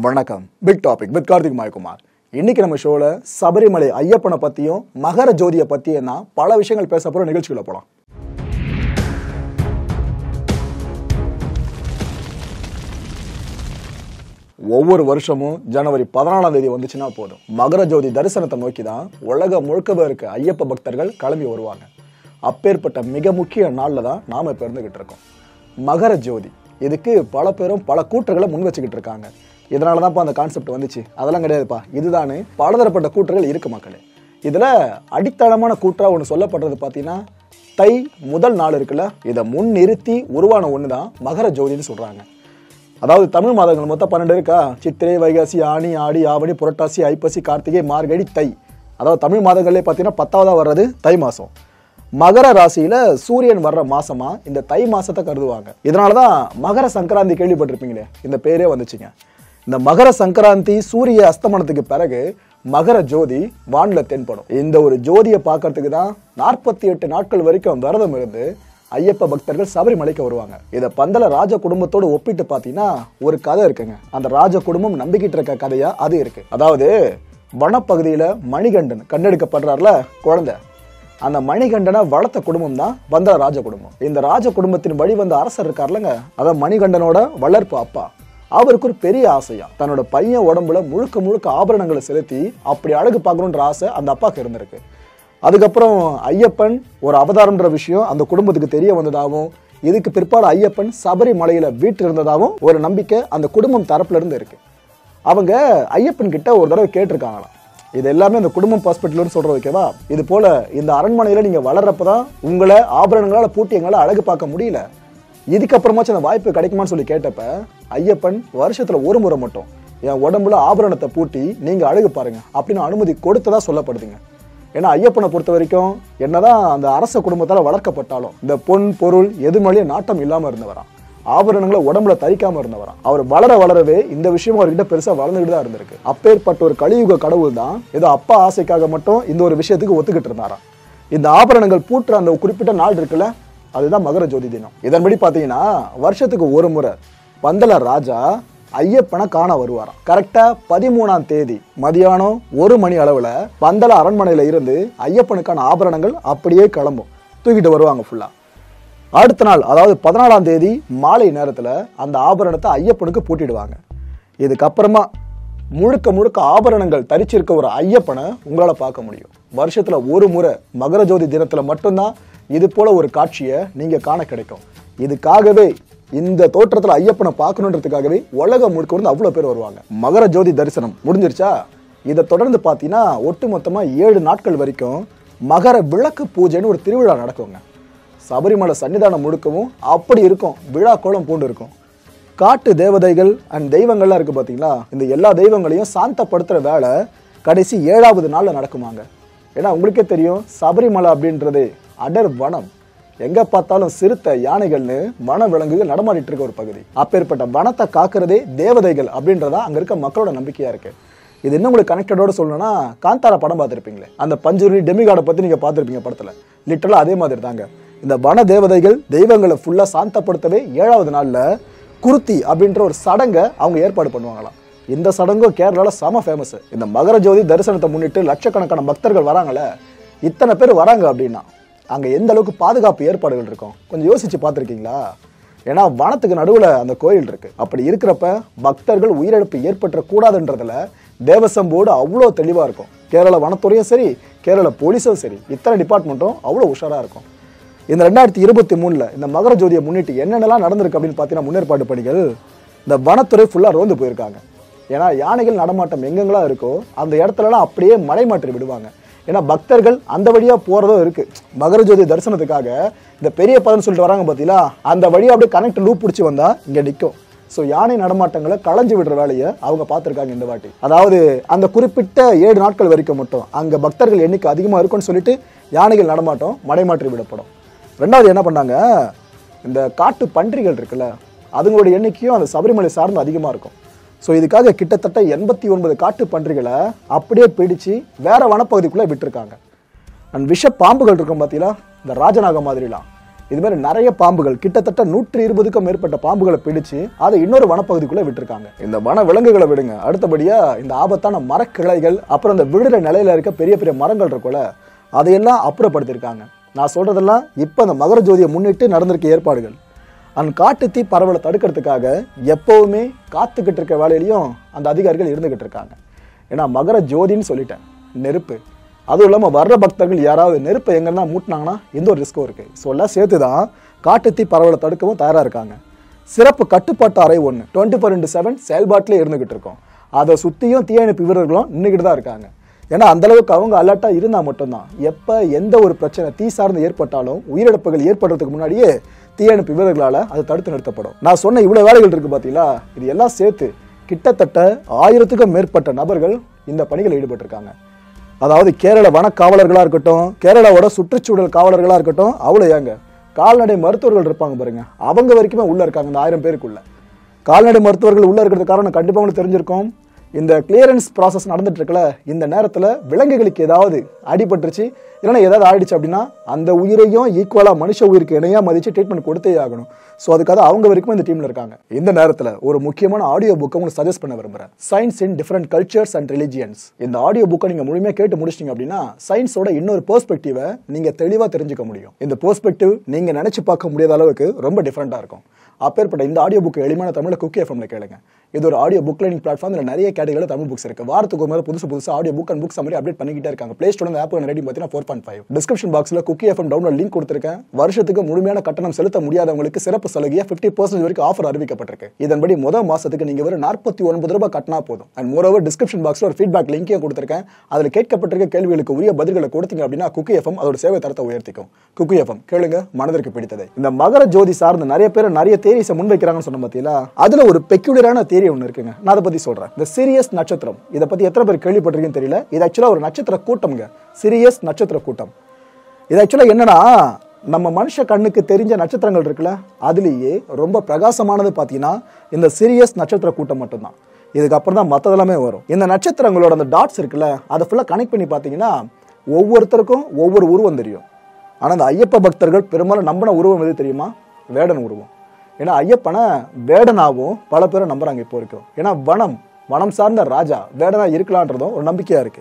வணக்கம் big topic with Karthik Mayakumar இன்னைக்கு நம்ம ஷோல சபரிமலை ஐயப்பனை பத்தியும் மகர ஜோதியை பத்தியும் தான் பல விஷயங்கள் பேச போற நிகழ்ச்சிக்குள்ள போலாம் ஒவ்வொரு வருஷமும் ஜனவரி பதினாலாம் தேதி வந்துச்சுன்னா போதும் மகர ஜோதி தரிசனத்தை நோக்கி தான் உலகம் முழுக்கவே இருக்க ஐயப்ப பக்தர்கள் கிளம்பி வருவாங்க அப்பேற்பட்ட மிக முக்கிய நாளில் தான் நாம இப்போ இருந்துகிட்டு இருக்கோம் மகர ஜோதி இதுக்கு பல பேரும் பல கூற்றுகளை முன் வச்சுக்கிட்டு இருக்காங்க இதனால தான்ப்பா அந்த கான்செப்ட் வந்துச்சு அதெல்லாம் கிடையாதுப்பா இதுதானே பலதரப்பட்ட கூற்றுகள் இருக்கு மக்களே இதில் அடித்தளமான கூற்றா ஒன்று சொல்லப்படுறது பார்த்தீங்கன்னா தை முதல் நாள் இருக்குல்ல இதை முன் நிறுத்தி உருவான ஒன்று தான் மகர ஜோதின்னு சொல்கிறாங்க அதாவது தமிழ் மாதங்கள் மொத்தம் பன்னெண்டு இருக்கா சித்திரை வைகாசி ஆனி ஆடி ஆவணி புரட்டாசி ஐப்பசி கார்த்திகை மார்கழி தை அதாவது தமிழ் மாதங்கள்லேயே பார்த்தீங்கன்னா பத்தாவதா வர்றது தை மாதம் மகர ராசியில சூரியன் வர்ற மாசமா இந்த தை மாசத்தை கருதுவாங்க இதனால தான் மகர சங்கராந்தி கேள்விப்பட்டிருப்பீங்களே இந்த பேரே வந்துச்சுங்க இந்த மகர சங்கராந்தி சூரிய அஸ்தமனத்துக்கு பிறகு மகர ஜோதி வானில் தென்படும் இந்த ஒரு ஜோதியை பார்க்கறதுக்கு தான் நாற்பத்தி எட்டு நாட்கள் வரைக்கும் விரதம் இருந்து ஐயப்ப பக்தர்கள் சபரிமலைக்கு வருவாங்க இதை பந்தல ராஜ குடும்பத்தோடு ஒப்பிட்டு பார்த்தீங்கன்னா ஒரு கதை இருக்குங்க அந்த ராஜ குடும்பம் நம்பிக்கிட்டு இருக்க கதையா அது இருக்கு அதாவது வனப்பகுதியில் மணிகண்டன் கண்டெடுக்கப்படுறாருல குழந்தை அந்த மணிகண்டனை வளர்த்த குடும்பம் தான் பந்தல ராஜ குடும்பம் இந்த ராஜ குடும்பத்தின் வழி வந்த அரசர் இருக்கார்லங்க அதான் மணிகண்டனோட வளர்ப்பு அப்பா அவருக்கு ஒரு பெரிய ஆசையா தன்னோட பையன் உடம்புல முழுக்க முழுக்க ஆபரணங்களை செலுத்தி அப்படி அழகு பார்க்கணுன்ற ஆசை அந்த அப்பாவுக்கு இருந்திருக்கு அதுக்கப்புறம் ஐயப்பன் ஒரு அவதாரம்ன்ற விஷயம் அந்த குடும்பத்துக்கு தெரிய வந்ததாகவும் இதுக்கு பிற்பாடு ஐயப்பன் சபரிமலையில வீட்டு இருந்ததாகவும் ஒரு நம்பிக்கை அந்த குடும்பம் தரப்புல இருந்து இருக்கு அவங்க ஐயப்பன் கிட்ட ஒரு தடவை கேட்டிருக்காங்களாம் இது எல்லாமே அந்த குடும்பம் ஹாஸ்பிட்டல்னு சொல்றது ஓகேவா இது போல இந்த அரண்மனையில நீங்க வளர்றப்பதான் உங்களை ஆபரணங்களால பூட்டி எங்களால அழகு பார்க்க முடியல இதுக்கப்புறமாச்சும் அந்த வாய்ப்பு கிடைக்குமான்னு சொல்லி கேட்டப்ப ஐயப்பன் வருஷத்துல ஒரு முறை மட்டும் என் உடம்புல ஆபரணத்தை பூட்டி நீங்க அழகு பாருங்க அப்படின்னு அனுமதி கொடுத்ததா சொல்லப்படுதுங்க ஏன்னா ஐயப்பனை பொறுத்த வரைக்கும் என்னதான் அந்த அரச குடும்பத்தால் வளர்க்கப்பட்டாலும் இந்த பொன் பொருள் எது மேலேயும் நாட்டம் இல்லாம இருந்தவராம் ஆபரணங்களை உடம்புல தரிக்காம இருந்தவராம் அவர் வளர வளரவே இந்த விஷயம் அவர்கிட்ட பெருசா வளர்ந்துகிட்டு தான் இருந்திருக்கு அப்பேற்பட்ட ஒரு கலியுக கடவுள் தான் ஏதோ அப்பா ஆசைக்காக மட்டும் இந்த ஒரு விஷயத்துக்கு ஒத்துக்கிட்டு இருந்தாராம் இந்த ஆபரணங்கள் பூட்டுற அந்த குறிப்பிட்ட நாள் இருக்குல்ல அதுதான் மகர ஜோதி தினம் இதன்படி பார்த்தீங்கன்னா வருஷத்துக்கு ஒரு முறை பந்தல ராஜா ஐயப்பனை காண வருவாராம் கரெக்டா பதிமூணாம் தேதி மதியானம் ஒரு மணி அளவுல பந்தல அரண்மனையில இருந்து ஐயப்பனுக்கான ஆபரணங்கள் அப்படியே கிளம்பும் தூக்கிட்டு வருவாங்க ஃபுல்லா அடுத்த நாள் அதாவது பதினாலாம் தேதி மாலை நேரத்துல அந்த ஆபரணத்தை ஐயப்பனுக்கு பூட்டிடுவாங்க இதுக்கப்புறமா முழுக்க முழுக்க ஆபரணங்கள் தரிச்சிருக்க ஒரு ஐயப்பனை உங்களால பார்க்க முடியும் வருஷத்துல ஒரு முறை மகர ஜோதி தினத்துல மட்டும்தான் இது போல ஒரு காட்சியை நீங்க காண கிடைக்கும் இதுக்காகவே இந்த தோற்றத்துல ஐயப்பனை பார்க்கணுன்றதுக்காகவே உலகம் முழுக்க இருந்து அவ்வளவு பேர் வருவாங்க மகர ஜோதி தரிசனம் முடிஞ்சிருச்சா இதை தொடர்ந்து பார்த்தீங்கன்னா ஒட்டுமொத்தமா ஏழு நாட்கள் வரைக்கும் மகர விளக்கு பூஜைன்னு ஒரு திருவிழா நடக்குங்க சபரிமலை சன்னிதானம் முழுக்கவும் அப்படி இருக்கும் விழா கோலம் பூண்டு இருக்கும் காட்டு தேவதைகள் அண்ட் தெய்வங்கள்லாம் இருக்கு பார்த்தீங்களா இந்த எல்லா தெய்வங்களையும் சாந்தப்படுத்துகிற வேலை கடைசி ஏழாவது நாளில் நடக்குமாங்க ஏன்னா உங்களுக்கே தெரியும் சபரிமலை அப்படின்றது அடர் வனம் எங்க பார்த்தாலும் சிறுத்தை யானைகள்னு வன விலங்குகள் நடமாடிட்டு இருக்க ஒரு பகுதி அப்பேற்பட்ட வனத்தை காக்கிறதே தேவதைகள் அப்படின்றதா அங்க இருக்க மக்களோட நம்பிக்கையா இருக்கு இது இன்னும் உங்களுக்கு கனெக்டடோட சொல்லணும்னா காந்தாரா படம் பார்த்துருப்பீங்களே அந்த பஞ்சுரி டெமிகாடை பத்தி நீங்க பார்த்துருப்பீங்க படத்துல லிட்டரலா அதே மாதிரி தாங்க இந்த வன தேவதைகள் தெய்வங்களை ஃபுல்லா சாந்தப்படுத்தவே ஏழாவது நாள்ல குருத்தி அப்படின்ற ஒரு சடங்கை அவங்க ஏற்பாடு பண்ணுவாங்களாம் இந்த சடங்கும் கேரளால செம ஃபேமஸ் இந்த மகர ஜோதி தரிசனத்தை முன்னிட்டு லட்சக்கணக்கான பக்தர்கள் வராங்களே இத்தனை பேர் வராங்க அப்படின்னா அங்க எந்த அளவுக்கு பாதுகாப்பு ஏற்பாடுகள் இருக்கும் கொஞ்சம் யோசிச்சு பார்த்துருக்கீங்களா ஏன்னா வனத்துக்கு நடுவில் அந்த கோயில் இருக்கு அப்படி இருக்கிறப்ப பக்தர்கள் உயிரிழப்பு ஏற்பட்டுறக்கூடாதுன்றதுல தேவசம் போர்டு அவ்வளோ தெளிவாக இருக்கும் கேரள வனத்துறையும் சரி கேரள போலீஸும் சரி இத்தனை டிபார்ட்மெண்ட்டும் அவ்வளோ உஷாராக இருக்கும் இந்த ரெண்டாயிரத்தி இருபத்தி மூணில் இந்த மகர ஜோதியை முன்னிட்டு என்னென்னலாம் நடந்திருக்கு அப்படின்னு பார்த்தீங்கன்னா முன்னேற்பாடு பணிகள் இந்த வனத்துறை ஃபுல்லாக ரோந்து போயிருக்காங்க ஏன்னா யானைகள் நடமாட்டம் எங்கெங்கெல்லாம் இருக்கோ அந்த இடத்துலலாம் அப்படியே மலை மாற்றி விடுவாங்க ஏன்னா பக்தர்கள் அந்த வழியாக போகிறதும் இருக்குது மகர ஜோதி தரிசனத்துக்காக இந்த பெரிய பதன்னு சொல்லிட்டு வராங்க பார்த்தீங்களா அந்த வழியாக அப்படியே கனெக்ட் லூப் பிடிச்சி வந்தால் இங்கே நிற்கும் ஸோ யானை நடமாட்டங்களை களைஞ்சு விடுற வேலையை அவங்க பார்த்துருக்காங்க இந்த வாட்டி அதாவது அந்த குறிப்பிட்ட ஏழு நாட்கள் வரைக்கும் மட்டும் அங்கே பக்தர்கள் எண்ணிக்கை அதிகமாக இருக்கும்னு சொல்லிட்டு யானைகள் நடமாட்டம் மடைமாற்றி விடப்படும் ரெண்டாவது என்ன பண்ணாங்க இந்த காட்டு பன்றிகள் இருக்குல்ல அதுங்களோட எண்ணிக்கையும் அந்த சபரிமலை சார்ந்து அதிகமாக இருக்கும் ஸோ இதுக்காக கிட்டத்தட்ட எண்பத்தி ஒன்பது காட்டு பன்றிகளை அப்படியே பிடிச்சு வேற வனப்பகுதிக்குள்ளே விட்டுருக்காங்க அண்ட் விஷ பாம்புகள் இருக்கும் பார்த்தீங்களா இந்த ராஜநாகம் மாதிரிலாம் இது மாதிரி நிறைய பாம்புகள் கிட்டத்தட்ட நூற்றி இருபதுக்கும் மேற்பட்ட பாம்புகளை பிடிச்சு அதை இன்னொரு வனப்பகுதிக்குள்ள விட்டுருக்காங்க இந்த வன விலங்குகளை விடுங்க அடுத்தபடியா இந்த ஆபத்தான மரக்கிளைகள் அப்புறம் இந்த விடுற நிலையில இருக்க பெரிய பெரிய மரங்கள் இருக்கும்ல அதையெல்லாம் அப்புறப்படுத்தியிருக்காங்க நான் சொல்றதெல்லாம் இப்போ அந்த மகர ஜோதியை முன்னிட்டு நடந்திருக்க ஏற்பாடுகள் அந்த காட்டுத்தீ பரவலை தடுக்கிறதுக்காக எப்பவுமே காத்துக்கிட்டு இருக்க வேலையிலையும் அந்த அதிகாரிகள் இருந்துகிட்டு இருக்காங்க ஏன்னா மகர ஜோதின்னு சொல்லிட்டேன் நெருப்பு அதுவும் இல்லாமல் வர்ற பக்தர்கள் யாராவது நெருப்பை எங்கன்னா மூட்டினாங்கன்னா எந்த ஒரு ரிஸ்க்கும் இருக்குது ஸோ எல்லாம் சேர்த்து தான் காட்டுத்தீ பரவலை தடுக்கவும் தயாராக இருக்காங்க சிறப்பு கட்டுப்பாட்டு அறை ஒன்று டுவெண்ட்டி ஃபோர் இன்ட்டு செவன் செயல்பாட்டிலே இருந்துகிட்டு இருக்கோம் அதை சுற்றியும் தீயணைப்பு வீரர்களும் நின்றுக்கிட்டு தான் இருக்காங்க ஏன்னா அந்த அளவுக்கு அவங்க அலர்ட்டாக இருந்தால் மட்டும்தான் எப்போ எந்த ஒரு பிரச்சனை தீ சார்ந்து ஏற்பட்டாலும் உயிரிழப்புகள் ஏற்படுறதுக்கு முன்னாடியே தீயணைப்பு வீரர்களால் அது தடுத்து நிறுத்தப்படும் நான் சொன்ன இவ்வளோ வேலைகள் இருக்குது பார்த்தீங்களா இது எல்லாம் சேர்த்து கிட்டத்தட்ட ஆயிரத்துக்கும் மேற்பட்ட நபர்கள் இந்த பணிகளில் ஈடுபட்டிருக்காங்க அதாவது கேரள வன காவலர்களாக இருக்கட்டும் கேரளாவோட சுற்றுச்சூழல் காவலர்களாக இருக்கட்டும் அவ்வளோ ஏங்க கால்நடை மருத்துவர்கள் இருப்பாங்க பாருங்க அவங்க வரைக்குமே உள்ள இருக்காங்க இந்த ஆயிரம் பேருக்குள்ள கால்நடை மருத்துவர்கள் உள்ள இருக்கிறது காரணம் கண்டிப்பாக உங்களுக்கு தெரிஞ்சிருக்கும் இந்த கிளியரன்ஸ் ப்ராசஸ் நடந்துட்டு இருக்கல இந்த நேரத்தில் விலங்குகளுக்கு ஏதாவது அடிபட்டுருச்சு இல்லைன்னா ஏதாவது ஆயிடுச்சு அப்படின்னா அந்த உயிரையும் ஈக்குவலாக மனுஷ உயிருக்கு இணையாக மதிச்சு ட்ரீட்மெண்ட் கொடுத்தே ஆகணும் ஸோ அதுக்காக அவங்க வரைக்கும் இந்த டீமில் இருக்காங்க இந்த நேரத்தில் ஒரு முக்கியமான ஆடியோ புக்கை உங்களுக்கு சஜஸ்ட் பண்ண விரும்புகிறேன் science in different cultures and religions இந்த ஆடியோ புக்கை நீங்கள் முழுமையாக கேட்டு முடிச்சிங்க அப்படின்னா சயின்ஸோட இன்னொரு பெர்ஸ்பெக்டிவை நீங்கள் தெளிவாக தெரிஞ்சுக்க முடியும் இந்த பெர்ஸ்பெக்டிவ் நீங்கள் நினச்சி பார்க்க முடியாத அளவுக்கு ரொம்ப டிஃப்ரெண்ட்டாக இருக்கும் அப்பேற்பட்ட இந்த ஆடியோ புக் எளிமையான தமிழில் குக்கி எஃப்எம்ல கேளுங்க இது ஒரு ஆடியோ புக் லைனிங் பிளாட்ஃபார்ம் இதில் நிறைய கேட்டகரியில் தமிழ் புக்ஸ் இருக்கு வாரத்துக்கு ஒரு முறை புதுசு புதுசு ஆடியோ புக் அண்ட் புக்ஸ் மாதிரி அப்டேட் பண்ணிக்கிட்டே இருக்காங்க பிளே ஸ்டோர் ஆப் ரெடி பார்த்தீங்கன்னா ஃபோர் பாயிண்ட் ஃபைவ் டிஸ்கிரிப்ஷன் பாக்ஸில் குக்கி எஃப்எம் டவுன்லோட் லிங்க் கொடுத்துருக்கேன் வருஷத்துக்கு முழுமையான கட்டணம் செலுத்த முடியாதவங்களுக்கு சிறப்பு சலுகையாக ஃபிஃப்டி பர்சன்ட் வரைக்கும் ஆஃபர் அறிவிக்கப்பட்டிருக்கு இதன்படி முதல் மாசத்துக்கு நீங்க வெறும் நாற்பத்தி ஒன்பது ரூபாய் கட்டினா போதும் அண்ட் மோரோவர் டிஸ்கிரிப்ஷன் பாக்ஸில் ஒரு ஃபீட்பேக் லிங்கையும் கொடுத்துருக்கேன் அதில் கேட்கப்பட்டிருக்க கேள்விகளுக்கு உரிய பதில்களை கொடுத்தீங்க அப்படின்னா குக்கி எஃப்எம் அதோட சேவை தரத்தை உயர்த்திக்கும் குக்கி எஃப்எம் கேளுங்க மனதிற்கு பிடித்ததை இந்த மகர ஜோதி சார்ந்த நிறைய பேர் நிறைய தேரிஸை முன்வைக்கிறாங்கன்னு சொன்ன பார்த்தீங்களா அதுல ஒரு பெக்யூலரான தேரி ஒன்று இருக்குங்க நான் அதை பத்தி சொல்றேன் இந்த சீரியஸ் நட்சத்திரம் இதை பத்தி எத்தனை பேர் கேள்விப்பட்டிருக்கீங்கன்னு தெரியல இது ஆக்சுவலா ஒரு நட்சத்திர கூட்டம்ங்க சீரியஸ் நட்சத்திர கூட்டம் இது ஆக்சுவலா என்னன்னா நம்ம மனுஷ கண்ணுக்கு தெரிஞ்ச நட்சத்திரங்கள் இருக்குல்ல அதுலேயே ரொம்ப பிரகாசமானது பார்த்தீங்கன்னா இந்த சீரியஸ் நட்சத்திர கூட்டம் மட்டும்தான் இதுக்கப்புறம் தான் மற்றதெல்லாமே வரும் இந்த நட்சத்திரங்களோட அந்த டாட்ஸ் இருக்குல்ல அதை ஃபுல்லாக கனெக்ட் பண்ணி பார்த்தீங்கன்னா ஒவ்வொருத்தருக்கும் ஒவ்வொரு உருவம் தெரியும் ஆனால் இந்த ஐயப்ப பக்தர்கள் பெரும்பாலும் நம்பின உருவம் எது தெரியுமா வேடன் உருவம் ஏன்னா ஐயப்பனை வேடனாகவும் பல பேரை நம்புறாங்க இப்போ வரைக்கும் ஏன்னா வனம் வனம் சார்ந்த ராஜா வேடனா இருக்கலான்றதும் ஒரு நம்பிக்கையா இருக்கு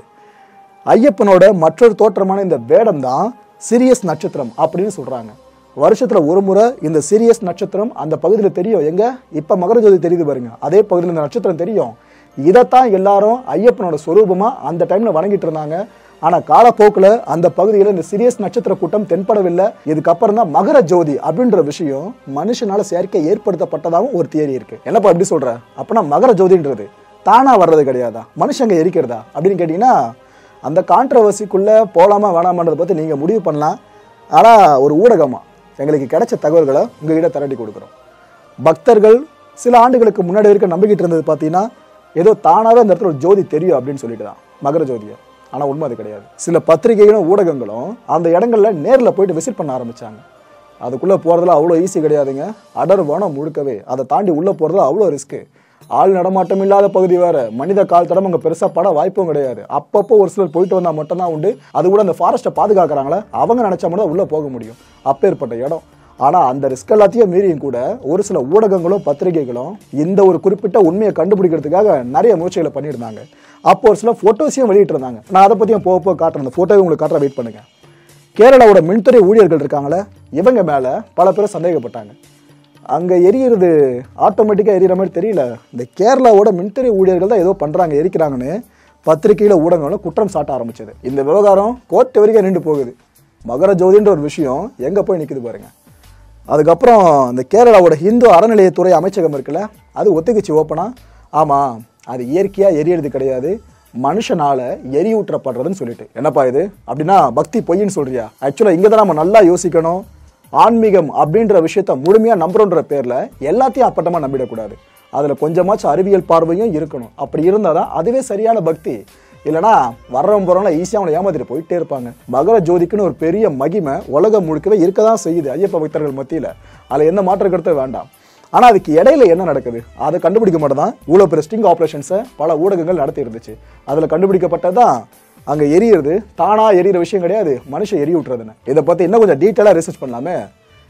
ஐயப்பனோட மற்றொரு தோற்றமான இந்த வேடம் தான் சீரியஸ் நட்சத்திரம் அப்படின்னு சொல்றாங்க வருஷத்துல ஒரு முறை இந்த சீரியஸ் நட்சத்திரம் அந்த பகுதியில் தெரியும் எங்க இப்ப மகர ஜோதி தெரியுது பாருங்க அதே பகுதியில் இந்த நட்சத்திரம் தெரியும் இதைத்தான் எல்லாரும் ஐயப்பனோட சொரூபமா அந்த டைம்ல வணங்கிட்டு இருந்தாங்க ஆனா காலப்போக்கில் அந்த பகுதியில் இந்த சீரியஸ் நட்சத்திர கூட்டம் தென்படவில்லை இதுக்கப்புறம் தான் மகர ஜோதி அப்படின்ற விஷயம் மனுஷனால செயற்கை ஏற்படுத்தப்பட்டதாகவும் ஒரு தியரி இருக்கு என்னப்பா எப்படி சொல்ற அப்பனா மகர ஜோதின்றது தானா வர்றது கிடையாதா மனுஷங்க எரிக்கிறதா அப்படின்னு கேட்டீங்கன்னா அந்த கான்ட்ரவர்சிக்குள்ள போலாமா வேணாமான்றதை பத்தி நீங்க முடிவு பண்ணலாம் ஆனா ஒரு ஊடகமா எங்களுக்கு கிடைச்ச தகவல்களை உங்ககிட்ட திரட்டி கொடுக்குறோம் பக்தர்கள் சில ஆண்டுகளுக்கு முன்னாடி வரைக்கும் நம்பிக்கிட்டு இருந்தது பார்த்தீங்கன்னா ஏதோ தானாவே அந்த இடத்துல ஒரு ஜோதி தெரியும் அப்படின்னு சொல்லிட்டு தான் மகர ஜோதியை ஆனால் உண்மை அது கிடையாது சில பத்திரிகைகளும் ஊடகங்களும் அந்த இடங்கள்ல நேரில் போயிட்டு விசிட் பண்ண ஆரம்பிச்சாங்க அதுக்குள்ளே போகிறதுல அவ்வளோ ஈஸி கிடையாதுங்க அடர் வனம் முழுக்கவே அதை தாண்டி உள்ளே போகிறதுல அவ்வளோ ரிஸ்க்கு ஆள் நடமாட்டம் இல்லாத பகுதி வேற மனித கால் தடம் அங்கே பெருசாக பட வாய்ப்பும் கிடையாது அப்பப்போ ஒரு சிலர் போயிட்டு வந்தால் மட்டும்தான் உண்டு அது கூட அந்த ஃபாரஸ்ட்டை பாதுகாக்கிறாங்களே அவங்க நினச்சா மட்டும் உள்ளே போக முடியும் அப்பேற்பட்ட இடம் ஆனால் அந்த ரிஸ்க் எல்லாத்தையும் மீறியும் கூட ஒரு சில ஊடகங்களும் பத்திரிகைகளும் இந்த ஒரு குறிப்பிட்ட உண்மையை கண்டுபிடிக்கிறதுக்காக நிறைய முயற்சிகளை பண்ணியிருந்தாங்க அப்போ ஒரு சில ஃபோட்டோஸையும் வெளியிட்டு இருந்தாங்க நான் அதை பற்றியும் போக போக காட்டுறேன் அந்த ஃபோட்டோவை உங்களுக்கு காட்டுற வெயிட் பண்ணுங்க கேரளாவோட மின்துறை ஊழியர்கள் இருக்காங்களே இவங்க மேலே பல பேர் சந்தேகப்பட்டாங்க அங்கே எரியிறது ஆட்டோமேட்டிக்காக எரியிற மாதிரி தெரியல இந்த கேரளாவோட மின்துறை ஊழியர்கள் தான் ஏதோ பண்ணுறாங்க எரிக்கிறாங்கன்னு பத்திரிகையில் ஊடகங்களும் குற்றம் சாட்ட ஆரம்பிச்சது இந்த விவகாரம் கோர்ட் வரைக்கும் நின்று போகுது மகர ஜோதின்ற ஒரு விஷயம் எங்கே போய் நிற்குது பாருங்க அதுக்கப்புறம் இந்த கேரளாவோட ஹிந்து அறநிலையத்துறை அமைச்சகம் இருக்குல்ல அது ஒத்துக்கிச்சு ஓப்பனா ஆமாம் அது இயற்கையாக எரியறது கிடையாது மனுஷனால எரியூற்றப்படுறதுன்னு சொல்லிட்டு என்னப்பா இது அப்படின்னா பக்தி பொய்ன்னு சொல்றியா ஆக்சுவலாக இங்கே தான் நம்ம நல்லா யோசிக்கணும் ஆன்மீகம் அப்படின்ற விஷயத்த முழுமையாக நம்புறோன்ற பேரில் எல்லாத்தையும் அப்பட்டமாக நம்பிடக்கூடாது அதில் கொஞ்சமாச்சும் அறிவியல் பார்வையும் இருக்கணும் அப்படி இருந்தால் தான் அதுவே சரியான பக்தி இல்லைனா வர்றவன் போகிறவங்கள ஈஸியாக அவனை ஏமாத்திட்டு போயிட்டே இருப்பாங்க மகர ஜோதிக்குன்னு ஒரு பெரிய மகிமை உலகம் முழுக்கவே இருக்க தான் செய்யுது ஐயப்ப பக்தர்கள் மத்தியில் அதில் எந்த மாற்று கருத்தும் வேண்டாம் ஆனால் அதுக்கு இடையில என்ன நடக்குது அதை கண்டுபிடிக்க மட்டும் தான் இவ்வளோ பெரிய ஸ்டிங் ஆப்ரேஷன்ஸை பல ஊடகங்கள் நடத்தி இருந்துச்சு அதில் கண்டுபிடிக்கப்பட்டது தான் அங்கே எரியிறது தானாக எரியிற விஷயம் கிடையாது மனுஷன் எரி விட்டுறதுன்னு இதை பற்றி இன்னும் கொஞ்சம் டீட்டெயிலாக ரிசர்ச் பண்ணலாமே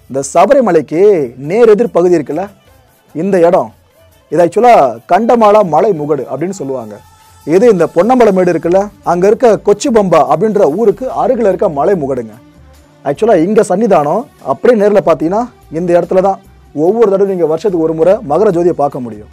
இந்த சபரிமலைக்கு நேர் எதிர் பகுதி இருக்குல்ல இந்த இடம் இது ஆக்சுவலாக கண்டமாலா மலை முகடு அப்படின்னு சொல்லுவாங்க இது இந்த பொன்னமலை மேடு இருக்குல்ல அங்கே இருக்க கொச்சி பம்பா அப்படின்ற ஊருக்கு அருகில் இருக்க மலை முகடுங்க ஆக்சுவலாக இங்கே சன்னிதானம் அப்படியே நேரில் பார்த்தீங்கன்னா இந்த இடத்துல தான் ஒவ்வொரு தடவை நீங்கள் வருஷத்துக்கு ஒரு முறை மகர ஜோதியை பார்க்க முடியும்